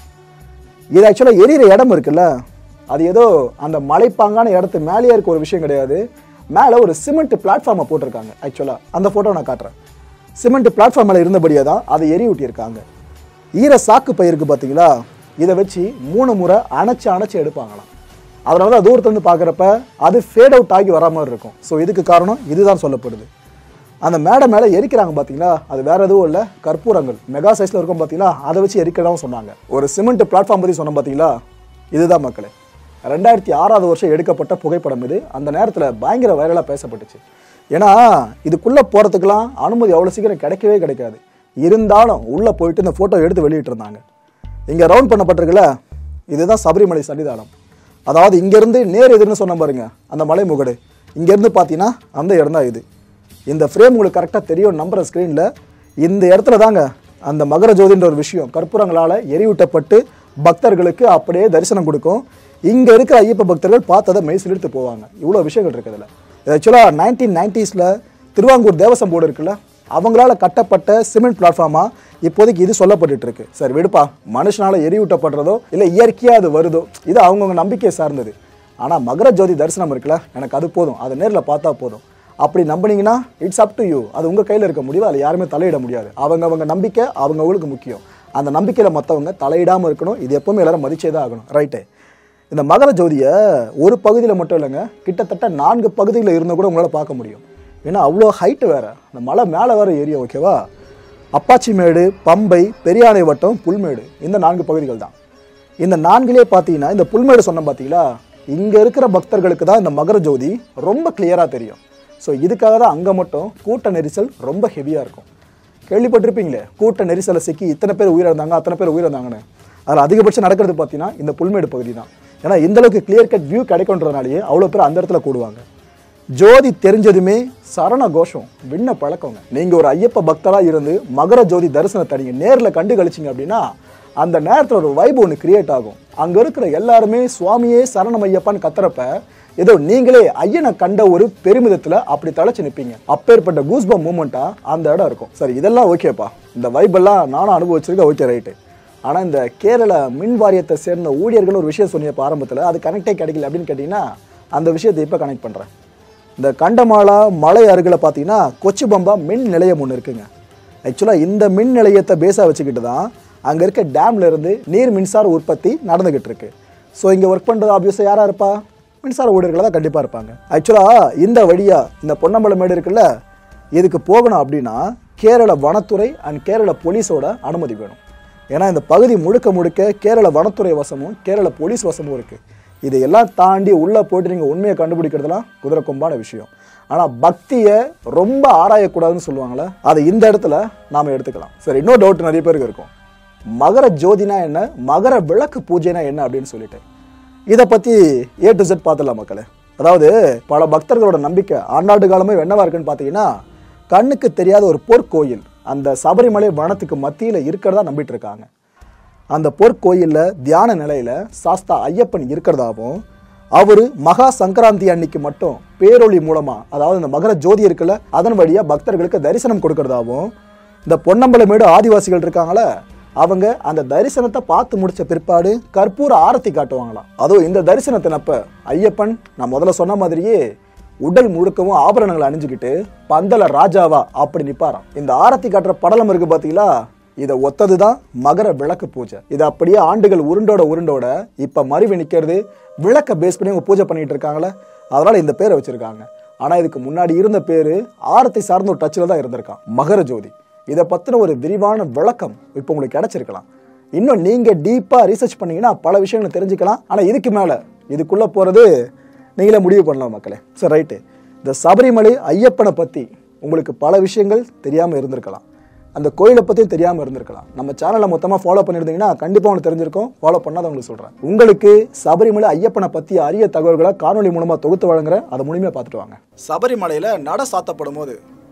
இது ஆக்சுவலாக எரியிற இடம் இருக்குல்ல அது ஏதோ அந்த மலைப்பாங்கான இடத்து மேலேயே இருக்க ஒரு விஷயம் கிடையாது மேலே ஒரு சிமெண்ட் பிளாட்ஃபார்மை போட்டிருக்காங்க ஆக்சுவலாக அந்த ஃபோட்டோ நான் காட்டுறேன் சிமெண்ட் பிளாட்ஃபார்ம் மேலே இருந்தபடியே தான் அதை எரி ஊட்டியிருக்காங்க ஈர சாக்கு பயிருக்கு பார்த்தீங்களா இதை வச்சு மூணு முறை அணைச்சு அணைச்சு எடுப்பாங்களாம் அதனால தான் தூரத்துலேருந்து பார்க்குறப்ப அது ஃபேட் அவுட் ஆகி வர மாதிரி இருக்கும் ஸோ இதுக்கு காரணம் இதுதான் சொல்லப்படுது அந்த மேடை மேலே எரிக்கிறாங்க பார்த்தீங்களா அது வேற எதுவும் இல்லை கற்பூரங்கள் மெகா சைஸில் இருக்கும் பார்த்தீங்களா அதை வச்சு எரிக்கிறதாவும் சொன்னாங்க ஒரு சிமெண்ட் பிளாட்ஃபார்ம் பற்றி சொன்னோம் பார்த்தீங்களா இதுதான் மக்களே ரெண்டாயிரத்தி ஆறாவது வருஷம் எடுக்கப்பட்ட புகைப்படம் இது அந்த நேரத்தில் பயங்கர வைரலாக பேசப்பட்டுச்சு ஏன்னா இதுக்குள்ளே போகிறதுக்கெல்லாம் அனுமதி அவ்வளோ சீக்கிரம் கிடைக்கவே கிடைக்காது இருந்தாலும் உள்ளே போயிட்டு இந்த ஃபோட்டோ எடுத்து வெளியிட்டு இருந்தாங்க இங்கே ரவுண்ட் பண்ணப்பட்டிருக்குல்ல இதுதான் சபரிமலை சன்னிதானம் அதாவது இங்கேருந்து நேர் எதிர்னு சொன்ன பாருங்க அந்த மலை முகடு இங்கேருந்து பார்த்தீங்கன்னா அந்த இடம் தான் இது இந்த ஃப்ரேம் உங்களுக்கு கரெக்டாக தெரியும் நம்புற ஸ்க்ரீனில் இந்த இடத்துல தாங்க அந்த மகர ஜோதின்ற ஒரு விஷயம் கற்பூரங்களால் எரியூட்டப்பட்டு பக்தர்களுக்கு அப்படியே தரிசனம் கொடுக்கும் இங்கே இருக்கிற ஐயப்ப பக்தர்கள் பார்த்ததை மெய் சிலிர்த்து போவாங்க இவ்வளோ விஷயங்கள் இருக்குது இதில் இது ஆக்சுவலாக நைன்டீன் நைன்டிஸில் திருவாங்கூர் தேவசம் போர்டு இருக்குல்ல அவங்களால கட்டப்பட்ட சிமெண்ட் பிளாட்ஃபார்மா இப்போதைக்கு இது சொல்லப்பட்டுட்டு இருக்கு சரி விடுப்பா மனுஷனால எரியூட்டப்படுறதோ இல்லை இயற்கையாக அது வருதோ இது அவங்கவுங்க நம்பிக்கையை சார்ந்தது ஆனால் மகர ஜோதி தரிசனம் இருக்குல்ல எனக்கு அது போதும் அதை நேரில் பார்த்தா போதும் அப்படி நம்பினீங்கன்னா இட்ஸ் அப் டு யூ அது உங்கள் கையில் இருக்க முடியும் அதில் யாருமே தலையிட முடியாது அவங்க அவங்க நம்பிக்கை அவங்கவுங்களுக்கு முக்கியம் அந்த நம்பிக்கையில் மற்றவங்க தலையிடாமல் இருக்கணும் இது எப்பவுமே எல்லாரும் மதிச்சே தான் ஆகணும் ரைட்டு இந்த மகர ஜோதியை ஒரு பகுதியில் மட்டும் இல்லைங்க கிட்டத்தட்ட நான்கு பகுதியில் இருந்தால் கூட உங்களால் பார்க்க முடியும் ஏன்னா அவ்வளோ ஹைட்டு வேற அந்த மலை மேலே வேற ஏரியா ஓகேவா அப்பாச்சி மேடு பம்பை பெரியானை வட்டம் புல்மேடு இந்த நான்கு பகுதிகள் தான் இந்த நான்கிலே பார்த்தீங்கன்னா இந்த புல்மேடு சொன்னோம் பார்த்தீங்களா இங்கே இருக்கிற பக்தர்களுக்கு தான் இந்த மகர ஜோதி ரொம்ப கிளியராக தெரியும் ஸோ இதுக்காக தான் அங்கே மட்டும் கூட்ட நெரிசல் ரொம்ப ஹெவியாக இருக்கும் கேள்விப்பட்டிருப்பீங்களே கூட்ட நெரிசலை சிக்கி இத்தனை பேர் உயிரிழந்தாங்க அத்தனை பேர் உயிரிழந்தாங்கன்னு அதில் அதிகபட்சம் நடக்கிறது பார்த்தீங்கன்னா இந்த புல்மேடு பகுதி தான் ஏன்னா இந்த அளவுக்கு கிளியர் கட் வியூ கிடைக்குன்றதுனாலேயே அவ்வளோ பேர் அந்த இடத்துல கூடுவாங்க ஜோதி தெரிஞ்சதுமே சரண கோஷம் விண்ண பழக்கங்க நீங்க ஒரு ஐயப்ப பக்தரா இருந்து மகர ஜோதி தரிசனத்தை நீங்க நேர்ல கண்டு கழிச்சிங்க அப்படின்னா அந்த நேரத்துல ஒரு வைப் ஒன்று கிரியேட் ஆகும் அங்க இருக்கிற எல்லாருமே சுவாமியே சரணம் ஐயப்பான்னு கத்துறப்ப ஏதோ நீங்களே ஐயனை கண்ட ஒரு பெருமிதத்துல அப்படி தலைச்சு நிப்பீங்க அப்பேற்பட்ட கூஸ்பம் மூமெண்ட்டா அந்த இடம் இருக்கும் சரி இதெல்லாம் ஓகேப்பா இந்த வைப் எல்லாம் நானும் அனுபவிச்சிருக்கேன் ஓகே ரைட்டு ஆனா இந்த கேரள மின் வாரியத்தை சேர்ந்த ஊழியர்கள் ஒரு விஷயம் சொன்னியப்ப ஆரம்பத்துல அது கனெக்டே கிடைக்கல அப்படின்னு கேட்டீங்கன்னா அந்த விஷயத்தை இப்ப கனெக்ட் பண்றேன் இந்த கண்டமாலா மலை அருகில் பார்த்தீங்கன்னா கொச்சிபம்பா மின் நிலையம் ஒன்று இருக்குங்க ஆக்சுவலாக இந்த மின் நிலையத்தை பேஸாக வச்சுக்கிட்டு தான் அங்கே இருக்க டேம்ல இருந்து நீர் மின்சார உற்பத்தி நடந்துகிட்டு இருக்கு ஸோ இங்கே ஒர்க் பண்ணுறது ஆப்வியஸாக யாராக இருப்பா மின்சார ஊழியர்களாக தான் கண்டிப்பாக இருப்பாங்க ஆக்சுவலாக இந்த வழியாக இந்த பொன்னம்பல மேடு இருக்குல்ல இதுக்கு போகணும் அப்படின்னா கேரள வனத்துறை அண்ட் கேரள போலீஸோட அனுமதி வேணும் ஏன்னா இந்த பகுதி முழுக்க முழுக்க கேரள வனத்துறை வசமும் கேரள போலீஸ் வசமும் இருக்குது இதையெல்லாம் தாண்டி உள்ளே போயிட்டு நீங்கள் உண்மையை கண்டுபிடிக்கிறதுலாம் குதிரை கொம்பான விஷயம் ஆனால் பக்தியை ரொம்ப ஆராயக்கூடாதுன்னு சொல்லுவாங்களே அதை இந்த இடத்துல நாம் எடுத்துக்கலாம் சரி இன்னொரு டவுட் நிறைய பேருக்கு இருக்கும் மகர ஜோதினா என்ன மகர விளக்கு பூஜைனா என்ன அப்படின்னு சொல்லிட்டு இதை பற்றி ஏ டு செட் பார்த்துடலாம் மக்களே அதாவது பல பக்தர்களோட நம்பிக்கை ஆண்டாண்டு காலமே என்னவா இருக்குன்னு பார்த்தீங்கன்னா கண்ணுக்கு தெரியாத ஒரு பொற்கோயில் அந்த சபரிமலை வனத்துக்கு மத்தியில் இருக்கிறதா நம்பிட்டு இருக்காங்க அந்த பொற்கோயிலில் தியான நிலையில் சாஸ்தா ஐயப்பன் இருக்கிறதாவும் அவர் மகா சங்கராந்தி அன்னைக்கு மட்டும் பேரொளி மூலமாக அதாவது இந்த மகர ஜோதி இருக்குல்ல அதன் வழியாக பக்தர்களுக்கு தரிசனம் கொடுக்கறதாவும் இந்த பொன்னம்பலமேடு ஆதிவாசிகள் இருக்காங்களே அவங்க அந்த தரிசனத்தை பார்த்து முடிச்ச பிற்பாடு கற்பூர ஆரத்தி காட்டுவாங்களாம் அதுவும் இந்த தரிசனத்தினப்ப ஐயப்பன் நான் முதல்ல சொன்ன மாதிரியே உடல் முழுக்கவும் ஆபரணங்களை அணிஞ்சுக்கிட்டு பந்தல ராஜாவா அப்படி நிப்பாராம் இந்த ஆரத்தி காட்டுற படலம் இருக்கு பாத்தீங்களா இதை ஒத்தது தான் மகர விளக்கு பூஜை இது அப்படியே ஆண்டுகள் உருண்டோட உருண்டோட இப்ப மறுவி நிக்கிறது விளக்க பேஸ் பண்ணி அவங்க பூஜை பண்ணிட்டு இருக்காங்களே அதனால இந்த பேரை வச்சிருக்காங்க ஆனா இதுக்கு முன்னாடி இருந்த பேரு ஆரத்தி சார்ந்த ஒரு டச்சில் தான் இருந்திருக்கான் மகர ஜோதி இதை பத்தின ஒரு விரிவான விளக்கம் இப்போ உங்களுக்கு கிடைச்சிருக்கலாம் இன்னும் நீங்க டீப்பா ரிசர்ச் பண்ணீங்கன்னா பல விஷயங்களை தெரிஞ்சுக்கலாம் ஆனா இதுக்கு மேல இதுக்குள்ள போறது நீங்களே முடிவு பண்ணலாம் மக்களே சரி ரைட்டு இந்த சபரிமலை ஐயப்பனை பத்தி உங்களுக்கு பல விஷயங்கள் தெரியாம இருந்திருக்கலாம் அந்த கோயிலை பத்தியும் தெரியாம இருந்திருக்கலாம் நம்ம சேனலை மொத்தமா ஃபாலோ பண்ணியிருந்தீங்கன்னா கண்டிப்பா உங்களுக்கு தெரிஞ்சிருக்கும் ஃபாலோ பண்ணாதவங்களுக்கு சொல்றேன் உங்களுக்கு சபரிமலை ஐயப்பனை பத்தி அரிய தகவல்களை காணொலி மூலமா தொகுத்து வழங்குறேன் அதை முழுமையா பார்த்துட்டு வாங்க சபரிமலையில நட சாத்தப்படும் போது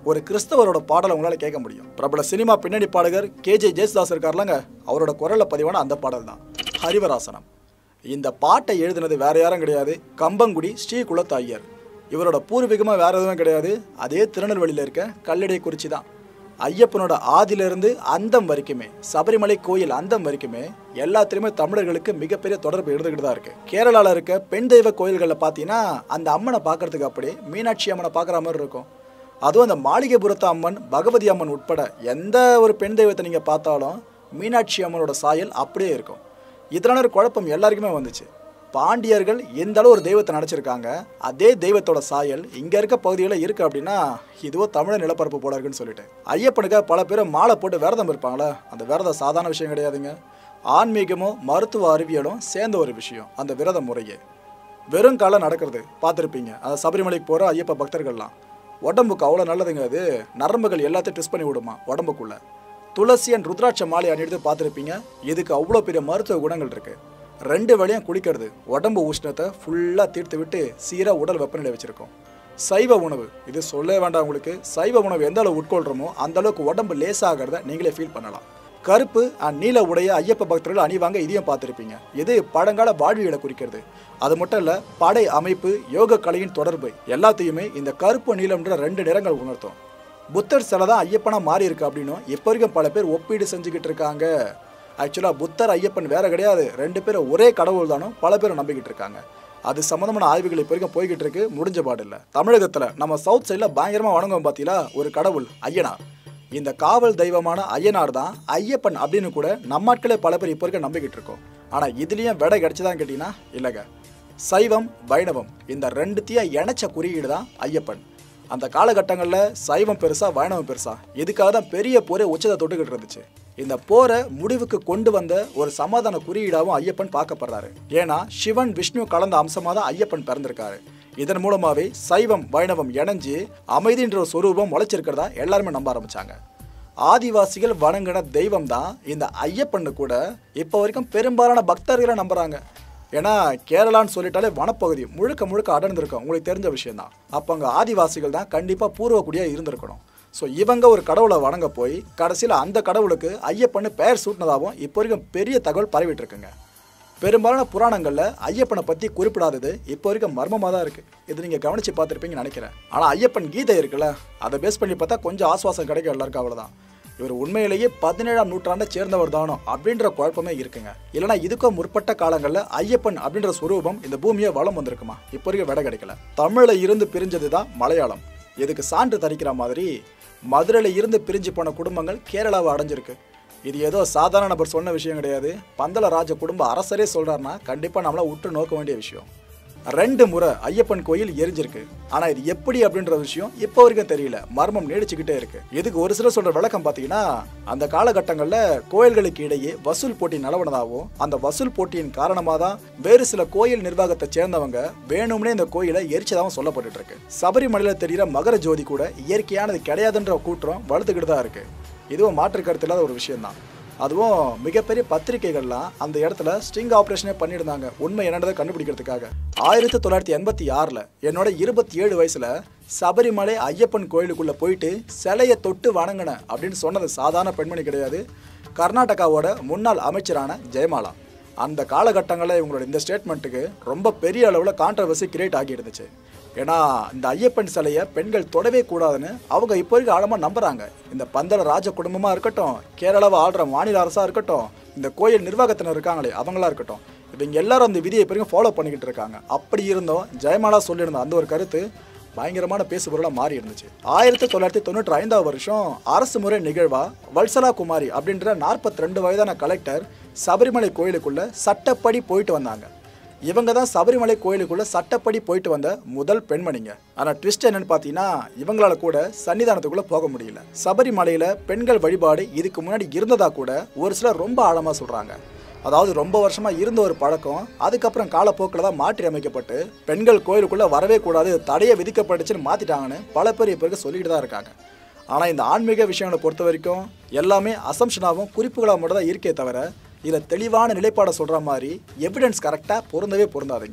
ஒரு கிறிஸ்தவரோட பாடலை உங்களால் கேட்க முடியும் பிரபல சினிமா பின்னணி பாடகர் கேஜே ஜெயசுதாஸ் இருக்கார்லங்க அவரோட குரல்ல பதிவான அந்த பாடல் தான் ஹரிவராசனம் இந்த பாட்டை எழுதினது வேற யாரும் கிடையாது கம்பங்குடி ஸ்ரீ குலத்து ஐயர் இவரோட பூர்வீகமாக வேற எதுவும் கிடையாது அதே திருநெல்வேலியில் இருக்க கல்லடை குறிச்சி தான் ஐயப்பனோட ஆதியிலிருந்து அந்தம் வரைக்குமே சபரிமலை கோயில் அந்தம் வரைக்குமே எல்லாத்துலேயுமே தமிழர்களுக்கு மிகப்பெரிய தொடர்பு இருந்துகிட்டு தான் இருக்கு கேரளாவில் இருக்க பெண் தெய்வ கோயில்களில் பார்த்தீங்கன்னா அந்த அம்மனை பார்க்கறதுக்கு அப்படியே மீனாட்சி அம்மனை பார்க்குற மாதிரி இருக்கும் அதுவும் அந்த மாளிகைபுரத்து அம்மன் பகவதி அம்மன் உட்பட எந்த ஒரு பெண் தெய்வத்தை நீங்கள் பார்த்தாலும் மீனாட்சி அம்மனோட சாயல் அப்படியே இருக்கும் இதனால ஒரு குழப்பம் எல்லாருக்குமே வந்துச்சு பாண்டியர்கள் எந்த அளவு ஒரு தெய்வத்தை நினச்சிருக்காங்க அதே தெய்வத்தோட சாயல் இங்கே இருக்க பகுதிகளில் இருக்குது அப்படின்னா இதுவோ தமிழர் நிலப்பரப்பு போல இருக்குன்னு சொல்லிட்டு ஐயப்பனுக்கு பல பேர் மாலை போட்டு விரதம் இருப்பாங்களே அந்த விரதம் சாதாரண விஷயம் கிடையாதுங்க ஆன்மீகமும் மருத்துவ அறிவியலும் சேர்ந்த ஒரு விஷயம் அந்த விரத முறையே வெறும் காலம் நடக்கிறது பார்த்துருப்பீங்க அந்த சபரிமலைக்கு போகிற ஐயப்ப பக்தர்கள்லாம் உடம்புக்கு அவ்வளோ நல்லதுங்க அது நரம்புகள் எல்லாத்தையும் ட்விஸ்ட் பண்ணி விடுமா உடம்புக்குள்ள துளசி அண்ட் ருத்ராட்ச மாலை அணிட்டு பார்த்துருப்பீங்க இதுக்கு அவ்வளோ பெரிய மருத்துவ குணங்கள் இருக்கு ரெண்டு வேளையும் குளிக்கிறது உடம்பு உஷ்ணத்தை ஃபுல்லாக தீர்த்து விட்டு சீராக உடல் வெப்பநிலை வச்சிருக்கோம் சைவ உணவு இது சொல்லவே வேண்டாம் உங்களுக்கு சைவ உணவு எந்த அளவு உட்கொள்கிறோமோ அந்த அளவுக்கு உடம்பு லேசாகிறத நீங்களே ஃபீல் பண்ணலாம் கருப்பு அண்ட் நீல உடைய ஐயப்ப பக்தர்கள் அணிவாங்க இதையும் பார்த்துருப்பீங்க இது பழங்கால வாழ்வியலை குறிக்கிறது அது மட்டும் இல்ல படை அமைப்பு யோக கலையின் தொடர்பு எல்லாத்தையுமே இந்த கருப்பு நீலம்ன்ற ரெண்டு நிறங்கள் உணர்த்தும் புத்தர் சிலை தான் ஐயப்பனா மாறி இருக்கு அப்படின்னும் இப்போ வரைக்கும் பல பேர் ஒப்பீடு செஞ்சுக்கிட்டு இருக்காங்க ஆக்சுவலாக புத்தர் ஐயப்பன் வேற கிடையாது ரெண்டு பேரும் ஒரே கடவுள் தானும் பல பேர் நம்பிக்கிட்டு இருக்காங்க அது சம்மந்தமான ஆய்வுகள் இப்போ வரைக்கும் போய்கிட்டு இருக்கு முடிஞ்ச பாடு இல்லை தமிழகத்தில் நம்ம சவுத் சைடில் பயங்கரமாக வணங்குவோம் பார்த்தீங்களா ஒரு கடவுள் ஐயனார் இந்த காவல் தெய்வமான ஐயனார் தான் ஐயப்பன் அப்படின்னு கூட நம்ம ஆட்களே பல பேர் இப்போ இருக்க நம்பிக்கிட்டு இருக்கோம் ஆனால் இதுலேயும் விடை கிடைச்சதான்னு கேட்டிங்கன்னா இல்லைங்க சைவம் வைணவம் இந்த ரெண்டுத்தையும் இணைச்ச குறியீடு தான் ஐயப்பன் அந்த காலகட்டங்களில் சைவம் பெருசா வைணவம் பெருசா இதுக்காக தான் பெரிய போரே உச்சத்தை தொட்டுக்கிட்டு இருந்துச்சு இந்த போரை முடிவுக்கு கொண்டு வந்த ஒரு சமாதான குறியீடாகவும் ஐயப்பன் பார்க்கப்படுறாரு ஏன்னா சிவன் விஷ்ணு கலந்த அம்சமாக தான் ஐயப்பன் பிறந்திருக்காரு இதன் மூலமாவே சைவம் வைணவம் இணைஞ்சு அமைதின்ற ஒரு சொரூபம் முளைச்சிருக்கிறதா எல்லாருமே நம்ப ஆரம்பிச்சாங்க ஆதிவாசிகள் வணங்கின தெய்வம் தான் இந்த ஐயப்பன்னு கூட இப்போ வரைக்கும் பெரும்பாலான பக்தர்களை நம்புறாங்க ஏன்னா கேரளான்னு சொல்லிட்டாலே வனப்பகுதி முழுக்க முழுக்க அடர்ந்திருக்கும் உங்களுக்கு தெரிஞ்ச விஷயம் தான் அப்போ அங்கே ஆதிவாசிகள் தான் கண்டிப்பாக பூர்வக்குடியாக இருந்திருக்கணும் ஸோ இவங்க ஒரு கடவுளை வணங்க போய் கடைசியில் அந்த கடவுளுக்கு ஐயப்பன்னு பெயர் சூட்டினதாகவும் இப்போ வரைக்கும் பெரிய தகவல் பரவிட்டு இருக்குங்க பெரும்பாலான புராணங்களில் ஐயப்பனை பற்றி குறிப்பிடாதது இப்போ வரைக்கும் மர்மமாக தான் இருக்குது இது நீங்கள் கவனித்து பார்த்துருப்பீங்கன்னு நினைக்கிறேன் ஆனால் ஐயப்பன் கீதை இருக்குல்ல அதை பேஸ் பண்ணி பார்த்தா கொஞ்சம் ஆஸ்வாசம் கிடைக்கும் எல்லாருக்கும் அவ்வளோதான் இவர் உண்மையிலேயே பதினேழாம் நூற்றாண்டை சேர்ந்தவர் தானோ அப்படின்ற குழப்பமே இருக்குங்க இல்லைனா இதுக்கும் முற்பட்ட காலங்களில் ஐயப்பன் அப்படின்ற சுரூபம் இந்த பூமியை வளம் வந்திருக்குமா இப்போ வரைக்கும் விட கிடைக்கல தமிழில் இருந்து பிரிஞ்சது தான் மலையாளம் இதுக்கு சான்று தரிக்கிற மாதிரி மதுரையில் இருந்து பிரிஞ்சு போன குடும்பங்கள் கேரளாவை அடைஞ்சிருக்கு இது ஏதோ சாதாரண நபர் சொன்ன விஷயம் கிடையாது பந்தல ராஜ குடும்ப அரசரே சொல்றாருன்னா கண்டிப்பாக நம்மள உற்று நோக்க வேண்டிய விஷயம் ரெண்டு முறை ஐயப்பன் கோயில் எரிஞ்சிருக்கு ஆனா இது எப்படி அப்படின்ற விஷயம் இப்போ வரைக்கும் தெரியல மர்மம் நீடிச்சுக்கிட்டே இருக்கு இதுக்கு ஒரு சிலர் சொல்ற விளக்கம் பார்த்தீங்கன்னா அந்த காலகட்டங்களில் கோயில்களுக்கு இடையே வசூல் போட்டி நிலவனதாகவும் அந்த வசூல் போட்டியின் காரணமாக தான் வேறு சில கோயில் நிர்வாகத்தை சேர்ந்தவங்க வேணும்னே இந்த கோயிலை எரிச்சதாகவும் சொல்லப்பட்டுட்டு இருக்கு சபரிமலையில் தெரிகிற மகர ஜோதி கூட இயற்கையானது கிடையாதுன்ற கூற்றம் வளர்த்துக்கிட்டு தான் இருக்கு இதுவும் மாற்று கருத்து இல்லாத ஒரு விஷயம்தான் அதுவும் மிகப்பெரிய பத்திரிகைகள்லாம் அந்த இடத்துல ஸ்ட்ரிங் ஆப்ரேஷனே பண்ணியிருந்தாங்க உண்மை என்னன்றதை கண்டுபிடிக்கிறதுக்காக ஆயிரத்தி தொள்ளாயிரத்தி எண்பத்தி ஆறில் என்னோட இருபத்தி ஏழு வயசில் சபரிமலை ஐயப்பன் கோயிலுக்குள்ளே போயிட்டு சிலையை தொட்டு வணங்கினேன் அப்படின்னு சொன்னது சாதாரண பெண்மணி கிடையாது கர்நாடகாவோட முன்னாள் அமைச்சரான ஜெயமாலா அந்த காலகட்டங்களில் இவங்களோட இந்த ஸ்டேட்மெண்ட்டுக்கு ரொம்ப பெரிய அளவில் கான்ட்ரவர்சி கிரியேட் ஆகி இருந்துச்சு ஏன்னா இந்த ஐயப்பன் சிலையை பெண்கள் தொடவே கூடாதுன்னு அவங்க இப்போ வரைக்கும் ஆழமாக நம்புறாங்க இந்த பந்தல ராஜ குடும்பமாக இருக்கட்டும் கேரளாவை ஆள்ற மாநில அரசாக இருக்கட்டும் இந்த கோயில் நிர்வாகத்தினர் இருக்காங்களே அவங்களா இருக்கட்டும் இவங்க எல்லாரும் அந்த விதியை இப்போ வரைக்கும் ஃபாலோ பண்ணிக்கிட்டு இருக்காங்க அப்படி இருந்தும் ஜெயமாலா சொல்லியிருந்த அந்த ஒரு கருத்து பயங்கரமான பேசுபொருளாக மாறி இருந்துச்சு ஆயிரத்தி தொள்ளாயிரத்தி தொண்ணூற்றி ஐந்தாவது வருஷம் அரசு முறை நிகழ்வா வல்சலா குமாரி அப்படின்ற நாற்பத்தி ரெண்டு வயதான கலெக்டர் சபரிமலை கோயிலுக்குள்ள சட்டப்படி போயிட்டு வந்தாங்க இவங்க தான் சபரிமலை கோயிலுக்குள்ள சட்டப்படி போயிட்டு வந்த முதல் பெண்மணிங்க ஆனா ட்விஸ்ட் என்னன்னு பார்த்தீங்கன்னா இவங்களால கூட சன்னிதானத்துக்குள்ள போக முடியல சபரிமலையில பெண்கள் வழிபாடு இதுக்கு முன்னாடி இருந்ததா கூட ஒரு சிலர் ரொம்ப ஆழமா சொல்றாங்க அதாவது ரொம்ப வருஷமா இருந்த ஒரு பழக்கம் அதுக்கப்புறம் காலப்போக்கில் தான் மாற்றி அமைக்கப்பட்டு பெண்கள் கோயிலுக்குள்ள வரவே கூடாது தடையை விதிக்கப்பட்டுச்சுன்னு மாத்திட்டாங்கன்னு பல பேர் இப்போ இருக்க சொல்லிட்டு தான் இருக்காங்க ஆனால் இந்த ஆன்மீக விஷயங்களை பொறுத்த வரைக்கும் எல்லாமே அசம்ஷனாகவும் குறிப்புகளாக மட்டும் தான் இருக்கே தவிர இதில் தெளிவான நிலைப்பாடை சொல்கிற மாதிரி எவிடன்ஸ் கரெக்டாக பொருந்தவே பொருந்தாதுங்க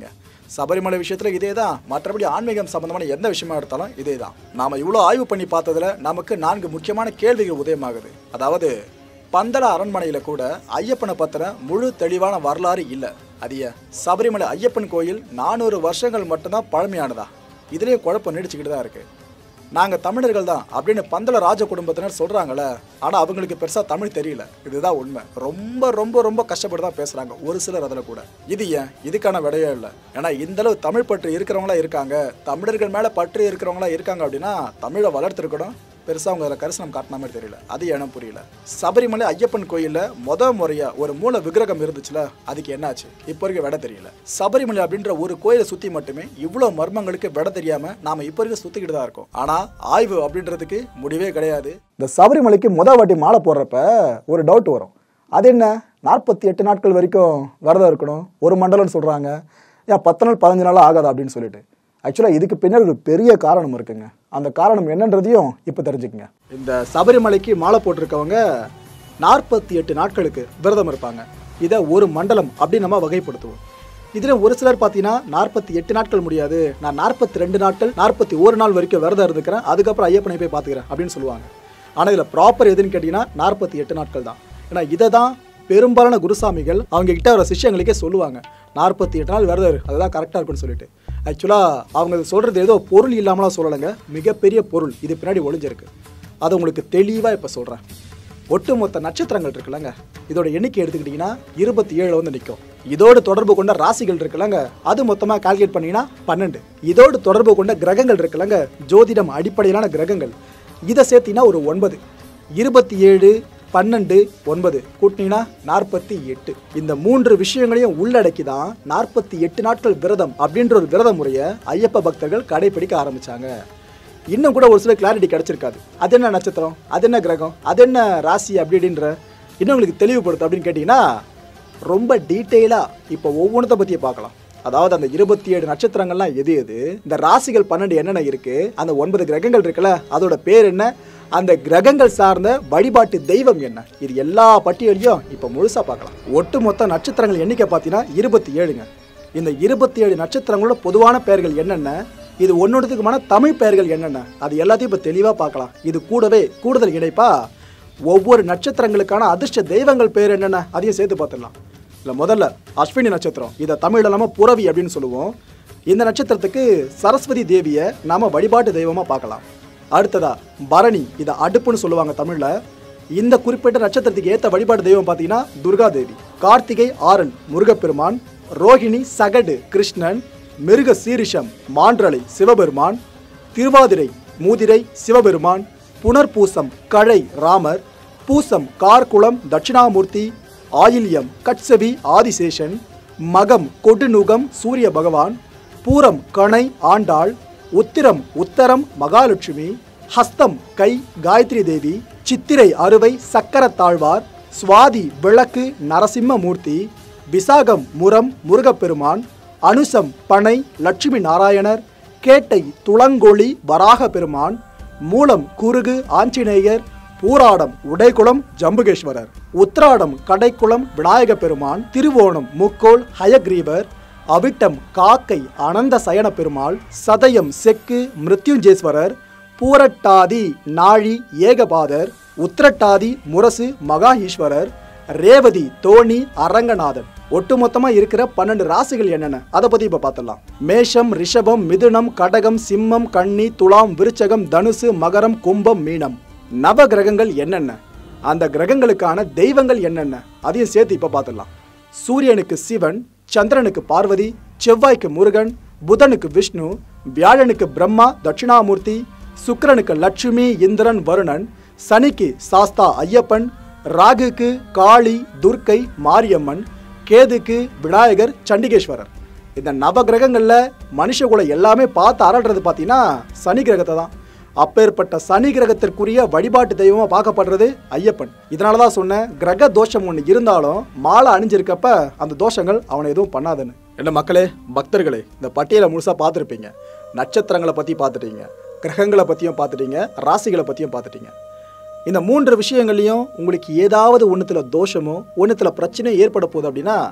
சபரிமலை விஷயத்துல இதே தான் மற்றபடி ஆன்மீகம் சம்பந்தமான எந்த விஷயமா எடுத்தாலும் இதே தான் நாம இவ்வளோ ஆய்வு பண்ணி பார்த்ததுல நமக்கு நான்கு முக்கியமான கேள்விகள் உதயமாகுது அதாவது பந்தள அரண்மனையில கூட ஐயப்பனை பத்தின முழு தெளிவான வரலாறு இல்ல அது ஏன் சபரிமலை ஐயப்பன் கோயில் நானூறு வருஷங்கள் மட்டும்தான் பழமையானதா இதுலயே குழப்பம் நீடிச்சுக்கிட்டு தான் இருக்கு நாங்க தமிழர்கள் தான் அப்படின்னு பந்தள ராஜ குடும்பத்தினர் சொல்றாங்கல்ல ஆனா அவங்களுக்கு பெருசா தமிழ் தெரியல இதுதான் உண்மை ரொம்ப ரொம்ப ரொம்ப கஷ்டப்பட்டு தான் பேசுறாங்க ஒரு சிலர் அதுல கூட இது ஏன் இதுக்கான விடையே இல்லை ஏன்னா இந்த அளவு தமிழ் பற்று இருக்கிறவங்களா இருக்காங்க தமிழர்கள் மேல பற்று இருக்கிறவங்களா இருக்காங்க அப்படின்னா தமிழை வளர்த்துருக்கணும் பெருசா அவங்க அதில் கரிசனம் காட்டின மாதிரி தெரியல அது ஏனும் புரியல சபரிமலை ஐயப்பன் கோயில்ல முத முறையா ஒரு மூல விக்கிரகம் இருந்துச்சுல அதுக்கு என்னாச்சு இப்போ வரைக்கும் விட தெரியல சபரிமலை அப்படின்ற ஒரு கோயிலை சுத்தி மட்டுமே இவ்வளவு மர்மங்களுக்கு விட தெரியாம நாம இப்போ வரைக்கும் சுத்திக்கிட்டு தான் இருக்கோம் ஆனா ஆய்வு அப்படின்றதுக்கு முடிவே கிடையாது இந்த சபரிமலைக்கு முத வாட்டி மாலை போடுறப்ப ஒரு டவுட் வரும் அது என்ன நாற்பத்தி எட்டு நாட்கள் வரைக்கும் விரதம் இருக்கணும் ஒரு மண்டலம்னு சொல்றாங்க ஏன் பத்து நாள் பதினஞ்சு நாள் ஆகாதா அப்படின்னு சொல்லிட்டு ஆக்சுவலாக இதுக்கு பின்னாடி ஒரு பெரிய காரணம் இருக்குங்க அந்த காரணம் என்னன்றதையும் இப்போ தெரிஞ்சுக்கங்க இந்த சபரிமலைக்கு மாலை போட்டிருக்கவங்க நாற்பத்தி எட்டு நாட்களுக்கு விரதம் இருப்பாங்க இதை ஒரு மண்டலம் அப்படின்னு நம்ம வகைப்படுத்துவோம் இதில் ஒரு சிலர் பார்த்தீங்கன்னா நாற்பத்தி எட்டு நாட்கள் முடியாது நான் நாற்பத்தி ரெண்டு நாட்கள் நாற்பத்தி ஒரு நாள் வரைக்கும் விரதம் இருந்துக்கிறேன் அதுக்கப்புறம் ஐயப்பனை போய் பார்த்துக்கிறேன் அப்படின்னு சொல்லுவாங்க ஆனால் இதில் ப்ராப்பர் எதுன்னு கேட்டிங்கன்னா நாற்பத்தி எட்டு நாட்கள் தான் ஏன்னா இதை தான் பெரும்பாலான குருசாமிகள் அவங்க கிட்ட வர சிஷ்யங்களுக்கே சொல்லுவாங்க நாற்பத்தி எட்டு நாள் விரதம் இரு, அதுதான் கரெக்டாக இருக்குன்னு சொல்லிட்டு ஆக்சுவலாக அவங்க சொல்கிறது ஏதோ பொருள் இல்லாமலாம் சொல்லலைங்க மிகப்பெரிய பொருள் இது பின்னாடி ஒளிஞ்சிருக்கு அதை உங்களுக்கு தெளிவாக இப்போ சொல்கிறேன் ஒட்டுமொத்த நட்சத்திரங்கள் இருக்குல்லங்க இதோட எண்ணிக்கை எடுத்துக்கிட்டிங்கன்னா இருபத்தி ஏழு வந்து நிற்கும் இதோடு தொடர்பு கொண்ட ராசிகள் இருக்குல்லங்க அது மொத்தமாக கால்குலேட் பண்ணீங்கன்னா பன்னெண்டு இதோடு தொடர்பு கொண்ட கிரகங்கள் இருக்குல்லங்க ஜோதிடம் அடிப்படையிலான கிரகங்கள் இதை சேர்த்தீங்கன்னா ஒரு ஒன்பது இருபத்தி ஏழு பன்னெண்டு ஒன்பது கூட்டினீங்கன்னா நாற்பத்தி எட்டு இந்த மூன்று விஷயங்களையும் உள்ளடக்கி தான் நாற்பத்தி எட்டு நாட்கள் விரதம் அப்படின்ற ஒரு விரத முறையை ஐயப்ப பக்தர்கள் கடைபிடிக்க ஆரம்பிச்சாங்க இன்னும் கூட ஒரு சில கிளாரிட்டி கிடைச்சிருக்காது அது என்ன நட்சத்திரம் அது என்ன கிரகம் அது என்ன ராசி அப்படி இப்படின்ற இன்னும் உங்களுக்கு தெளிவுபடுத்து அப்படின்னு கேட்டிங்கன்னா ரொம்ப டீட்டெயிலாக இப்போ ஒவ்வொன்றத்தை பற்றியே பார்க்கலாம் அதாவது அந்த இருபத்தி ஏழு நட்சத்திரங்கள்லாம் எது எது இந்த ராசிகள் பன்னெண்டு என்னென்ன இருக்கு அந்த ஒன்பது கிரகங்கள் இருக்குல்ல அதோட பேர் என்ன அந்த கிரகங்கள் சார்ந்த வழிபாட்டு தெய்வம் என்ன இது எல்லா பட்டியலையும் இப்போ முழுசா பார்க்கலாம் ஒட்டுமொத்த நட்சத்திரங்கள் எண்ணிக்கை பார்த்தீங்கன்னா இருபத்தி ஏழுங்க இந்த இருபத்தி ஏழு நட்சத்திரங்களோட பொதுவான பெயர்கள் என்னென்ன இது ஒன்னொன்றுத்துக்குமான தமிழ் பெயர்கள் என்னென்ன அது எல்லாத்தையும் இப்போ தெளிவாக பார்க்கலாம் இது கூடவே கூடுதல் இணைப்பா ஒவ்வொரு நட்சத்திரங்களுக்கான அதிர்ஷ்ட தெய்வங்கள் பேர் என்னென்ன அதையும் சேர்த்து பார்த்துடலாம் இல்லை முதல்ல அஸ்வினி நட்சத்திரம் இதை தமிழ்ல நம்ம புறவி அப்படின்னு சொல்லுவோம் இந்த நட்சத்திரத்துக்கு சரஸ்வதி தேவியை நாம வழிபாட்டு தெய்வமாக பார்க்கலாம் அடுத்ததா பரணி இதை அடுப்புன்னு சொல்லுவாங்க தமிழ்ல இந்த குறிப்பிட்ட நட்சத்திரத்துக்கு ஏற்ற வழிபாட்டு தெய்வம் பார்த்தீங்கன்னா துர்கா தேவி கார்த்திகை ஆரன் முருகப்பெருமான் ரோகிணி சகடு கிருஷ்ணன் மிருக சீரிஷம் மான்றலை சிவபெருமான் திருவாதிரை மூதிரை சிவபெருமான் புனர்பூசம் கழை ராமர் பூசம் கார்குளம் தட்சிணாமூர்த்தி ஆயில்யம் கட்சவி ஆதிசேஷன் மகம் கொடுநுகம் சூரிய பகவான் பூரம் கணை ஆண்டாள் உத்திரம் உத்தரம் மகாலட்சுமி ஹஸ்தம் கை காயத்ரி தேவி சித்திரை அறுவை சக்கரத்தாழ்வார் சுவாதி விளக்கு நரசிம்மமூர்த்தி விசாகம் முரம் முருகப்பெருமான் அனுசம் பனை லட்சுமி நாராயணர் கேட்டை துளங்கொளி வராக பெருமான் மூலம் குருகு ஆஞ்சநேயர் பூராடம் உடைக்குளம் ஜம்புகேஸ்வரர் உத்ராடம் கடைக்குளம் விநாயக பெருமான் திருவோணம் முக்கோல் ஹயக்ரீவர் அவிட்டம் காக்கை அனந்த சயன பெருமாள் சதயம் செக்கு மிருத்யுஞ்சேஸ்வரர் பூரட்டாதி நாழி ஏகபாதர் உத்திரட்டாதி முரசு மகா ஈஸ்வரர் ரேவதி தோணி அரங்கநாதன் ஒட்டுமொத்தமா இருக்கிற பன்னெண்டு ராசிகள் என்னென்ன அதை பத்தி இப்ப பார்த்துடலாம் மேஷம் ரிஷபம் மிதுனம் கடகம் சிம்மம் கன்னி துலாம் விருச்சகம் தனுசு மகரம் கும்பம் மீனம் நவ கிரகங்கள் என்னென்ன அந்த கிரகங்களுக்கான தெய்வங்கள் என்னென்ன அதையும் சேர்த்து இப்ப பார்த்துடலாம் சூரியனுக்கு சிவன் சந்திரனுக்கு பார்வதி செவ்வாய்க்கு முருகன் புதனுக்கு விஷ்ணு வியாழனுக்கு பிரம்மா தட்சிணாமூர்த்தி சுக்கிரனுக்கு லட்சுமி இந்திரன் வருணன் சனிக்கு சாஸ்தா ஐயப்பன் ராகுக்கு காளி துர்க்கை மாரியம்மன் கேதுக்கு விநாயகர் சண்டிகேஸ்வரர் இந்த நவ கிரகங்கள்ல மனுஷகுல எல்லாமே பார்த்து அரடுறது பார்த்தீங்கன்னா சனி கிரகத்தை தான் அப்பேற்பட்ட சனி கிரகத்திற்குரிய வழிபாட்டு தெய்வமா பார்க்கப்படுறது ஐயப்பன் இதனால தான் சொன்னேன் கிரக தோஷம் ஒன்று இருந்தாலும் மாலை அணிஞ்சிருக்கப்ப அந்த தோஷங்கள் அவனை எதுவும் பண்ணாதுன்னு என்ன மக்களே பக்தர்களே இந்த பட்டியலை முழுசா பார்த்துருப்பீங்க நட்சத்திரங்களை பற்றி பார்த்துட்டீங்க கிரகங்களை பற்றியும் பார்த்துட்டீங்க ராசிகளை பற்றியும் பார்த்துட்டீங்க இந்த மூன்று விஷயங்கள்லையும் உங்களுக்கு ஏதாவது ஒன்றுத்துல தோஷமோ ஒன்றுத்துல பிரச்சனையோ ஏற்பட போகுது அப்படின்னா